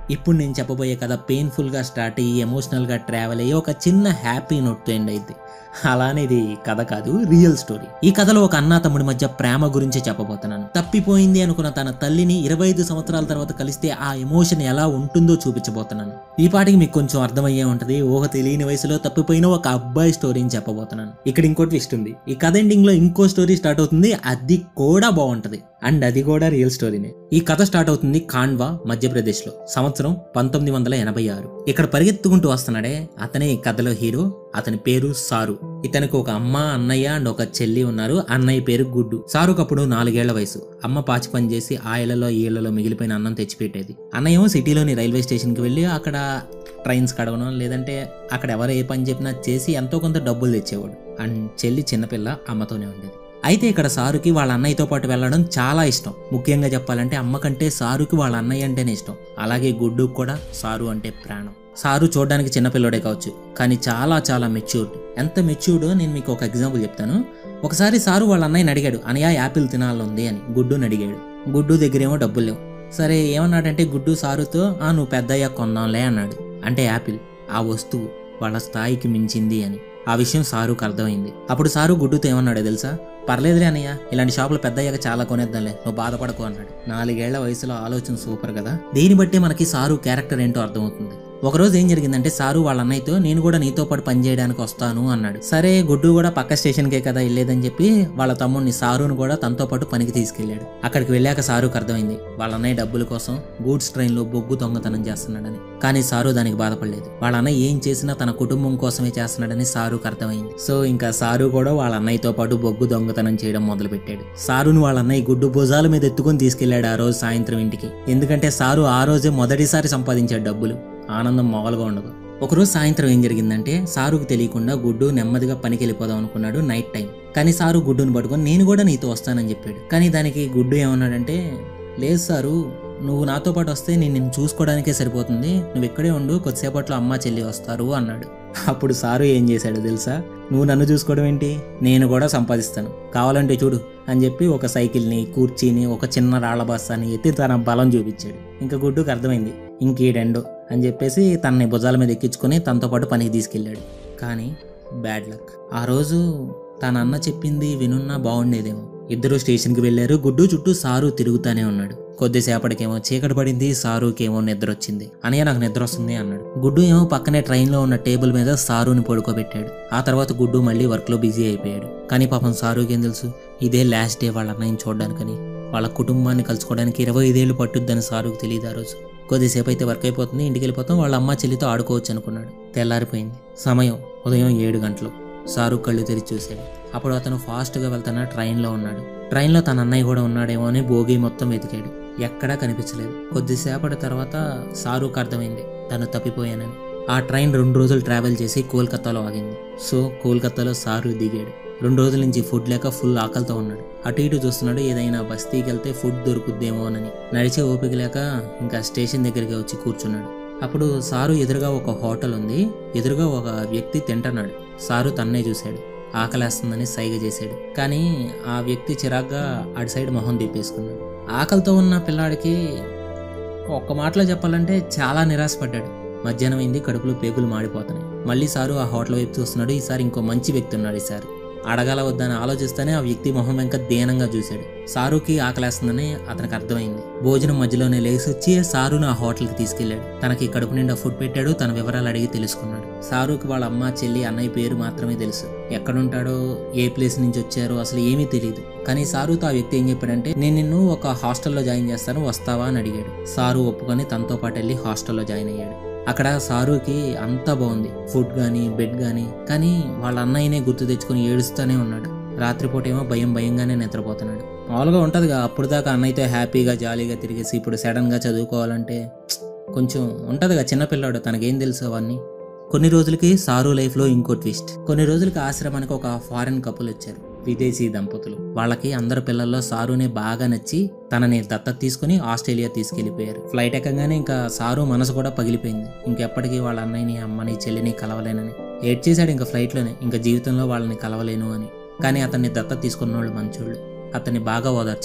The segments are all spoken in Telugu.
ఇప్పుడు నేను చెప్పబోయే కథ పెయిన్ఫుల్గా స్టార్ట్ అయ్యి ఎమోషనల్గా ట్రావెల్ అయ్యి ఒక చిన్న హ్యాపీ నోట్తో ఎండ్ అయింది అలానే ఇది కథ కాదు రియల్ స్టోరీ ఈ కథలో ఒక అన్న తమ్ముడి మధ్య ప్రేమ గురించి చెప్పబోతున్నాను తప్పిపోయింది అనుకున్న తన తల్లిని ఇరవై ఐదు సంవత్సరాల తర్వాత కలిస్తే ఆ ఎమోషన్ ఎలా ఉంటుందో చూపించబోతున్నాను ఈ పాటికి మీకు కొంచెం అర్థమయ్యే ఉంటది ఊహ తెలియని వయసులో తప్పిపోయిన ఒక అబ్బాయి స్టోరీని చెప్పబోతున్నాను ఇక్కడ ఇంకో ట్విస్ట్ ఉంది ఈ కథ ఎండింగ్ లో ఇంకో స్టోరీ స్టార్ట్ అవుతుంది అది కూడా బాగుంటది అండ్ అది కూడా రియల్ స్టోరీనే ఈ కథ స్టార్ట్ అవుతుంది ఖాండ్వా మధ్యప్రదేశ్ లో సంవత్సరం పంతొమ్మిది వందల ఎనభై ఆరు ఇక్కడ పరిగెత్తుకుంటూ వస్తున్నాడే అతనే ఈ కథలో హీరో అతని పేరు సారు ఇతనికి ఒక అమ్మ అన్నయ్య అండ్ ఒక చెల్లి ఉన్నారు అన్నయ్య పేరు గుడ్డు సారుకు అప్పుడు నాలుగేళ్ల వయసు అమ్మ పాచి పని చేసి ఆ ఇళ్లలో ఈ ఇళ్లలో మిగిలిపోయిన అన్నం తెచ్చిపెట్టేది అన్నయ్య ఏమో సిటీలోని రైల్వే స్టేషన్కి వెళ్ళి అక్కడ ట్రైన్స్ కడగడం లేదంటే అక్కడ ఎవరు ఏ పని చెప్పినా చేసి ఎంతో కొంత డబ్బులు తెచ్చేవాడు అండ్ చెల్లి చిన్నపిల్ల అమ్మతోనే ఉండేది అయితే ఇక్కడ సారుకి వాళ్ళ అన్నయ్యతో పాటు వెళ్ళడం చాలా ఇష్టం ముఖ్యంగా చెప్పాలంటే అమ్మ కంటే సారుకి వాళ్ళ అన్నయ్య అంటేనే ఇష్టం అలాగే గుడ్డుకు కూడా సారు అంటే ప్రాణం సారు చూడడానికి చిన్నపిల్లడే కావచ్చు కానీ చాలా చాలా మెచ్యూర్డ్ ఎంత మెచ్యూర్డ్ నేను మీకు ఒక ఎగ్జాంపుల్ చెప్తాను ఒకసారి సారు వాళ్ళ అన్నయ్యని అడిగాడు అనయా యాపిల్ తినాలనుంది అని గుడ్డుని అడిగాడు గుడ్డు దగ్గరేమో డబ్బులు లేవు సరే ఏమన్నాడంటే గుడ్డు సారుతో ఆ నువ్వు పెద్దయ్యా కొన్నాంలే అన్నాడు అంటే యాపిల్ ఆ వస్తువు వాళ్ళ స్థాయికి మించింది అని ఆ విషయం సారుకు అర్థమైంది అప్పుడు సారు గుడ్డుతో ఏమన్నాడో తెలుసా పర్లేదులే అన్నయ్య ఇలాంటి షాపులు పెద్ద అయ్యాక చాలా కొనేద్దాంలే నువ్వు బాధపడకు అన్నాడు నాలుగేళ్ల వయసులో ఆలోచన సూపర్ కదా దీన్ని బట్టి మనకి సారు క్యారెక్టర్ ఏంటో అర్థమవుతుంది ఒకరోజు ఏం జరిగిందంటే సారు వాళ్ళ అన్నయ్యతో నేను కూడా నీతో పాటు పని చేయడానికి వస్తాను అన్నాడు సరే గుడ్డు కూడా పక్క స్టేషన్కే కదా వెళ్ళేదని చెప్పి వాళ్ళ తమ్ముడిని సారును కూడా తనతో పాటు పనికి తీసుకెళ్లాడు అక్కడికి వెళ్ళాక సారుకు అర్థమైంది వాళ్ళ అన్నయ్య డబ్బుల కోసం గూడ్స్ ట్రైన్ లో బొగ్గు దొంగతనం చేస్తున్నాడని కానీ సారు దానికి బాధపడలేదు వాళ్ళ అన్నయ్య ఏం చేసినా తన కుటుంబం కోసమే చేస్తున్నాడని సారుకు అర్థమైంది సో ఇంకా సారు కూడా వాళ్ళ అన్నయ్యతో పాటు బొగ్గు దొంగతనం చేయడం మొదలు పెట్టాడు సారును వాళ్ళ అన్నయ్య గుడ్డు భుజాల మీద ఎత్తుకొని తీసుకెళ్లాడు ఆ రోజు సాయంత్రం ఇంటికి ఎందుకంటే సారు ఆ రోజే మొదటిసారి సంపాదించాడు డబ్బులు ఆనందం మామూలుగా ఉండదు ఒకరోజు సాయంత్రం ఏం జరిగిందంటే సారుకు తెలియకుండా గుడ్డు నెమ్మదిగా పనికి వెళ్ళిపోదాం అనుకున్నాడు నైట్ టైం కానీ సారు గుడ్డును పట్టుకొని నేను కూడా నీతో వస్తానని చెప్పాడు కానీ దానికి గుడ్డు ఏమన్నాడంటే లేదు సారు నువ్వు నాతో పాటు వస్తే నేను నిన్ను చూసుకోవడానికే సరిపోతుంది నువ్వు ఇక్కడే ఉండు కొద్దిసేపట్లో అమ్మ చెల్లి వస్తారు అన్నాడు అప్పుడు సారు ఏం చేశాడు తెలుసా నువ్వు నన్ను చూసుకోవడం ఏంటి నేను కూడా సంపాదిస్తాను కావాలంటే చూడు అని చెప్పి ఒక సైకిల్ని కూర్చీని ఒక చిన్న రాళ్ల బస్తాని ఎత్తి తన బలం చూపించాడు ఇంకా గుడ్డుకు అర్థమైంది ఇంకీడెండు అని చెప్పేసి తనని భుజాల మీద ఎక్కించుకొని తనతో పాటు పనికి తీసుకెళ్ళాడు కానీ బ్యాడ్ లక్ ఆ రోజు తన అన్న చెప్పింది వినున్నా బాగుండేదేమో ఇద్దరు స్టేషన్కి వెళ్ళారు గుడ్డు చుట్టూ సారు తిరుగుతానే ఉన్నాడు కొద్దిసేపటికేమో చీకటి పడింది సారుకేమో నిద్ర వచ్చింది అనయ్య నాకు నిద్ర వస్తుంది అన్నాడు గుడ్డు ఏమో పక్కనే ట్రైన్లో ఉన్న టేబుల్ మీద సారుని పడుకోబెట్టాడు ఆ తర్వాత గుడ్డు మళ్ళీ వర్క్లో బిజీ అయిపోయాడు కానీ పాపం సారుకి ఏం తెలుసు ఇదే లాస్ట్ డే వాళ్ళ అన్నయ్యని చూడడానికని వాళ్ళ కుటుంబాన్ని కలుసుకోవడానికి ఇరవై ఐదేళ్ళు పట్టుద్దని సారుకు తెలియదు ఆ రోజు కొద్దిసేపు అయితే వర్క్ అయిపోతుంది ఇంటికి వెళ్ళిపోతాం వాళ్ళ అమ్మ చెల్లితో ఆడుకోవచ్చు అనుకున్నాడు తెల్లారిపోయింది సమయం ఉదయం ఏడు గంటలు సారు కళ్ళు తెరిచి చూశాడు అప్పుడు అతను ఫాస్ట్గా వెళ్తున్న ట్రైన్లో ఉన్నాడు ట్రైన్లో తన అన్నయ్య కూడా ఉన్నాడేమో అని భోగి మొత్తం వెతికాడు ఎక్కడా కనిపించలేదు కొద్దిసేపటి తర్వాత సారుకు అర్థమైంది తను తప్పిపోయానని ఆ ట్రైన్ రెండు రోజులు ట్రావెల్ చేసి కోల్కతాలో ఆగింది సో కోల్కతాలో సారు దిగాడు రెండు రోజుల నుంచి ఫుడ్ లేక ఫుల్ ఆకలితో ఉన్నాడు అటు ఇటు చూస్తున్నాడు ఏదైనా బస్తీకి వెళ్తే ఫుడ్ దొరుకుద్దేమోనని నడిచే ఓపిక లేక ఇంకా స్టేషన్ దగ్గరికి వచ్చి కూర్చున్నాడు అప్పుడు సారు ఎదురుగా ఒక హోటల్ ఉంది ఎదురుగా ఒక వ్యక్తి తింటున్నాడు సారు తన్నే చూశాడు ఆకలేస్తుందని సైగ చేశాడు కానీ ఆ వ్యక్తి చిరాగ్గా అటు సైడ్ మొహం తిప్పేసుకున్నాడు ఆకలితో ఉన్న పిల్లాడికి ఒక్క మాటలో చెప్పాలంటే చాలా నిరాశపడ్డాడు మధ్యాహ్నం అయింది కడుపులో పేగులు మాడిపోతున్నాయి మళ్ళీ సారు ఆ హోటల్ వైపు చూస్తున్నాడు ఈసారి ఇంకో మంచి వ్యక్తి ఉన్నాడు ఈసారి అడగాల వద్దని ఆలోచిస్తేనే ఆ వ్యక్తి మొహం వెంక దీనంగా చూశాడు సారుకి ఆకలేస్తుందని అతనికి అర్థమైంది భోజనం మధ్యలోనే లేచి వచ్చి సారును ఆ హోటల్కి తీసుకెళ్లాడు తనకి కడుపు నిండా ఫుడ్ పెట్టాడు తన వివరాలు అడిగి తెలుసుకున్నాడు సారుకి వాళ్ళ అమ్మ చెల్లి అన్నయ్య పేరు మాత్రమే తెలుసు ఎక్కడుంటాడో ఏ ప్లేస్ నుంచి వచ్చారో అసలు ఏమీ తెలియదు కానీ సారుతో ఆ వ్యక్తి ఏం చెప్పాడంటే నేను నిన్ను ఒక హాస్టల్లో జాయిన్ చేస్తాను వస్తావా అని అడిగాడు సారు ఒప్పుకొని తనతో పాటు వెళ్ళి హాస్టల్లో జాయిన్ అయ్యాడు అక్కడ సారుకి అంతా బాగుంది ఫుడ్ కానీ బెడ్ కానీ కానీ వాళ్ళ అన్నయ్యనే గుర్తు తెచ్చుకొని ఏడుస్తూనే ఉన్నాడు రాత్రిపూట ఏమో భయం భయంగానే నిద్రపోతున్నాడు మామూలుగా ఉంటుందిగా అప్పుడు దాకా అన్నయ్యతో హ్యాపీగా జాలీగా తిరిగేసి ఇప్పుడు సడన్గా చదువుకోవాలంటే కొంచెం ఉంటుందిగా చిన్నపిల్లాడు తనకేం తెలుసు అవన్నీ కొన్ని రోజులకి సారు లైఫ్లో ఇంకో ట్విస్ట్ కొన్ని రోజులకి ఆశ్రమానికి ఒక ఫారెన్ కపుల్ వచ్చారు విదేశీ దంపతులు వాళ్ళకి అందరు పిల్లల్లో సారునే బాగా నచ్చి తనని దత్తత తీసుకుని ఆస్ట్రేలియా తీసుకెళ్లిపోయారు ఫ్లైట్ ఎక్కగానే ఇంకా సారు మనసు కూడా పగిలిపోయింది ఇంకెప్పటికీ వాళ్ళ అన్నయ్యని అమ్మని చెల్లిని కలవలేనని ఏడ్ చేశాడు ఇంకా ఫ్లైట్లోనే ఇంకా జీవితంలో వాళ్ళని కలవలేను అని కానీ అతన్ని దత్తత తీసుకున్న వాళ్ళు మంచోళ్ళు అతన్ని బాగా ఓదార్చారు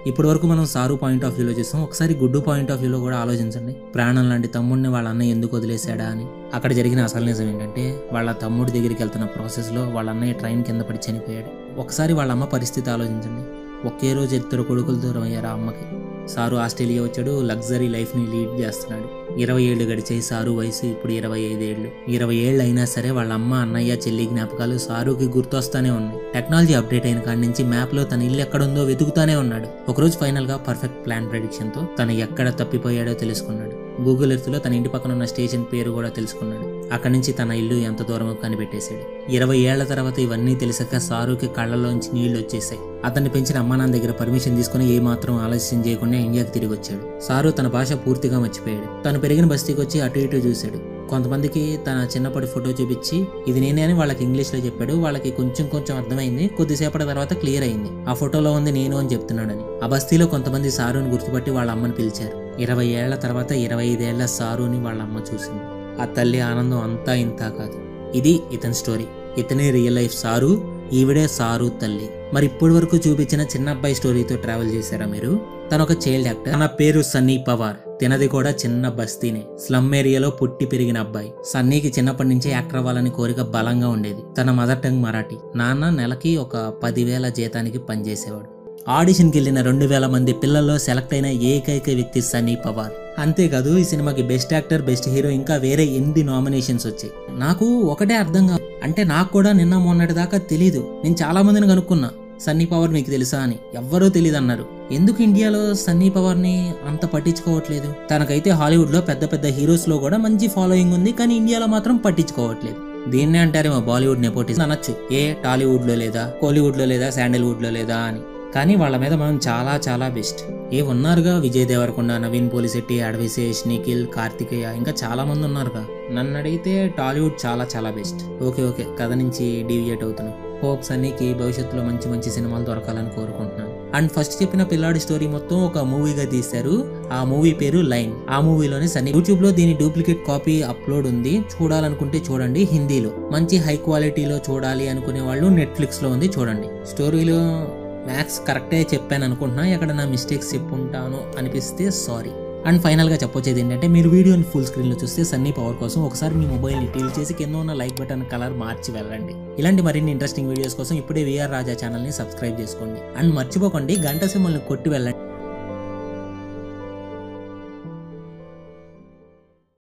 ఇప్పటి వరకు మనం సారు పాయింట్ ఆఫ్ వ్యూలో చూసాం ఒకసారి గుడ్డు పాయింట్ ఆఫ్ వ్యూలో కూడా ఆలోచించండి ప్రాణం లాంటి తమ్ముడిని వాళ్ళ అన్నయ్య ఎందుకు వదిలేశాడా అని అక్కడ జరిగిన అసలు నిజం ఏంటంటే వాళ్ళ తమ్ముడి దగ్గరికి వెళ్తున్న ప్రాసెస్లో వాళ్ళ అన్నయ్య ట్రైన్ కింద పడి చనిపోయాడు ఒకసారి వాళ్ళ అమ్మ పరిస్థితి ఆలోచించండి ఒకే రోజు ఇద్దరు కొడుకులు దూరం అయ్యారు ఆ అమ్మకి సారు ఆస్ట్రేలియా వచ్చాడు లగ్జరీ లైఫ్ని లీడ్ చేస్తున్నాడు ఇరవై ఏళ్ళు గడిచాయి సారు వయసు ఇప్పుడు ఇరవై ఐదేళ్ళు ఇరవై ఏళ్ళు అయినా సరే వాళ్ళ అమ్మ అన్నయ్య చెల్లి జ్ఞాపకాలు సారుకి గుర్తొస్తానే ఉన్నాయి టెక్నాలజీ అప్డేట్ అయిన కాడి నుంచి మ్యాప్లో తన ఇల్లు ఎక్కడుందో వెతుకుతానే ఉన్నాడు ఒకరోజు ఫైనల్గా పర్ఫెక్ట్ ప్లాన్ ప్రెడిక్షన్తో తను ఎక్కడ తప్పిపోయాడో తెలుసుకున్నాడు గూగుల్ ఎర్త్లో తన ఇంటి పక్కన ఉన్న స్టేషన్ పేరు కూడా తెలుసుకున్నాడు అక్కడి నుంచి తన ఇల్లు ఎంత దూరమో కనిపెట్టేశాడు ఇరవై ఏళ్ల తర్వాత ఇవన్నీ తెలిసాక సారుకి కళ్ళలోంచి నీళ్లు వచ్చేసాయి అతన్ని పెంచిన అమ్మా నాన్న దగ్గర పర్మిషన్ తీసుకుని ఏ మాత్రం ఆలస్యం చేయకుండా ఇండియాకి తిరిగి వచ్చాడు సారు తన భాష పూర్తిగా మర్చిపోయాడు తను పెరిగిన బస్తీకి వచ్చి అటు ఇటు చూశాడు కొంతమందికి తన చిన్నప్పటి ఫోటో చూపించి ఇది నేనే అని వాళ్ళకి ఇంగ్లీష్లో చెప్పాడు వాళ్ళకి కొంచెం కొంచెం అర్థమైంది కొద్దిసేపటి తర్వాత క్లియర్ అయింది ఆ ఫోటోలో ఉంది నేను అని చెప్తున్నాడని ఆ బస్తీలో కొంతమంది సారుని గుర్తుపట్టి వాళ్ళ అమ్మని పిలిచారు ఇరవై ఏళ్ల తర్వాత ఇరవై ఐదేళ్ల సారుని వాళ్ళ అమ్మ చూసింది ఆ తల్లి ఆనందం అంతా ఇంతా కాదు ఇది ఇతని స్టోరీ ఇతనే రియల్ లైఫ్ సారు ఈవిడే సారు తల్లి మరి ఇప్పటి వరకు చూపించిన చిన్న అబ్బాయి స్టోరీతో ట్రావెల్ చేశారా మీరు తన ఒక చైల్డ్ యాక్టర్ తన పేరు సన్నీ పవార్ తినది కూడా చిన్న బస్తీనే స్లమ్ ఏరియాలో పుట్టి పెరిగిన అబ్బాయి సన్నీకి చిన్నప్పటి నుంచే యాక్టర్ అవ్వాలని కోరిక బలంగా ఉండేది తన మదర్ టంగ్ మరాఠీ నాన్న నెలకి ఒక పదివేల జీతానికి పనిచేసేవాడు ఆడిషన్కి వెళ్ళిన రెండు వేల మంది పిల్లల్లో సెలెక్ట్ అయిన ఏకైక వ్యక్తి సన్నీ పవార్ అంతేకాదు ఈ సినిమాకి బెస్ట్ యాక్టర్ బెస్ట్ హీరో ఇంకా వేరే ఎనిమిది నామినేషన్స్ వచ్చాయి నాకు ఒకటే అర్థం కాదు అంటే నాకు కూడా నిన్న మొన్నటి దాకా తెలీదు నేను చాలా మందిని కనుక్కున్నా సన్నీ పవర్ మీకు తెలుసా అని ఎవ్వరూ తెలియదు అన్నారు ఎందుకు ఇండియాలో సన్నీ పవర్ ని అంత పట్టించుకోవట్లేదు తనకైతే హాలీవుడ్ లో పెద్ద పెద్ద హీరోస్ లో కూడా మంచి ఫాలోయింగ్ ఉంది కానీ ఇండియాలో మాత్రం పట్టించుకోవట్లేదు దీన్నే అంటారేమో బాలీవుడ్ నెపోటిజం అనొచ్చు ఏ టాలీవుడ్ లో లేదా కోలీవుడ్ లో లేదా శాండల్వుడ్ లో లేదా అని కానీ వాళ్ళ మీద మనం చాలా చాలా బెస్ట్ ఏ ఉన్నారుగా విజయ్ దేవరకొండ నవీన్ పోలిశెట్టి అడవిశేష్ నిఖిల్ కార్తికేయ ఇంకా చాలా మంది ఉన్నారుగా నన్ను అడిగితే టాలీవుడ్ చాలా చాలా బెస్ట్ ఓకే ఓకే కథ నుంచి డీవియేట్ అవుతున్నాం హోప్స్ అన్నికి భవిష్యత్తులో మంచి మంచి సినిమాలు దొరకాలని కోరుకుంటున్నాను అండ్ ఫస్ట్ చెప్పిన పిల్లాడి స్టోరీ మొత్తం ఒక మూవీగా తీశారు ఆ మూవీ పేరు లైన్ ఆ మూవీలోనే సన్నీ యూట్యూబ్ లో దీని డూప్లికేట్ కాపీ అప్లోడ్ ఉంది చూడాలనుకుంటే చూడండి హిందీలో మంచి హై క్వాలిటీలో చూడాలి అనుకునే వాళ్ళు నెట్ఫ్లిక్స్ లో ఉంది చూడండి స్టోరీలో మ్యాథ్స్ కరెక్టే చెప్పాను అనుకుంటున్నా ఎక్కడ నా మిస్టేక్స్ చెప్పుంటాను అనిపిస్తే సారీ అండ్ ఫైనల్గా చెప్పొచ్చేది ఏంటంటే మీరు వీడియోని ఫుల్ స్క్రీన్లో చూస్తే సన్నీ పవర్ కోసం ఒకసారి మీ మొబైల్ని టీల్ చేసి కింద ఉన్న లైక్ బటన్ కలర్ మార్చి వెళ్ళండి ఇలాంటి మరిన్ని ఇంట్రెస్టింగ్ వీడియోస్ కోసం ఇప్పుడే విఆర్ రాజా ఛానల్ని సబ్స్క్రైబ్ చేసుకోండి అండ్ మర్చిపోకండి గంట సింబల్ని కొట్టి వెళ్ళండి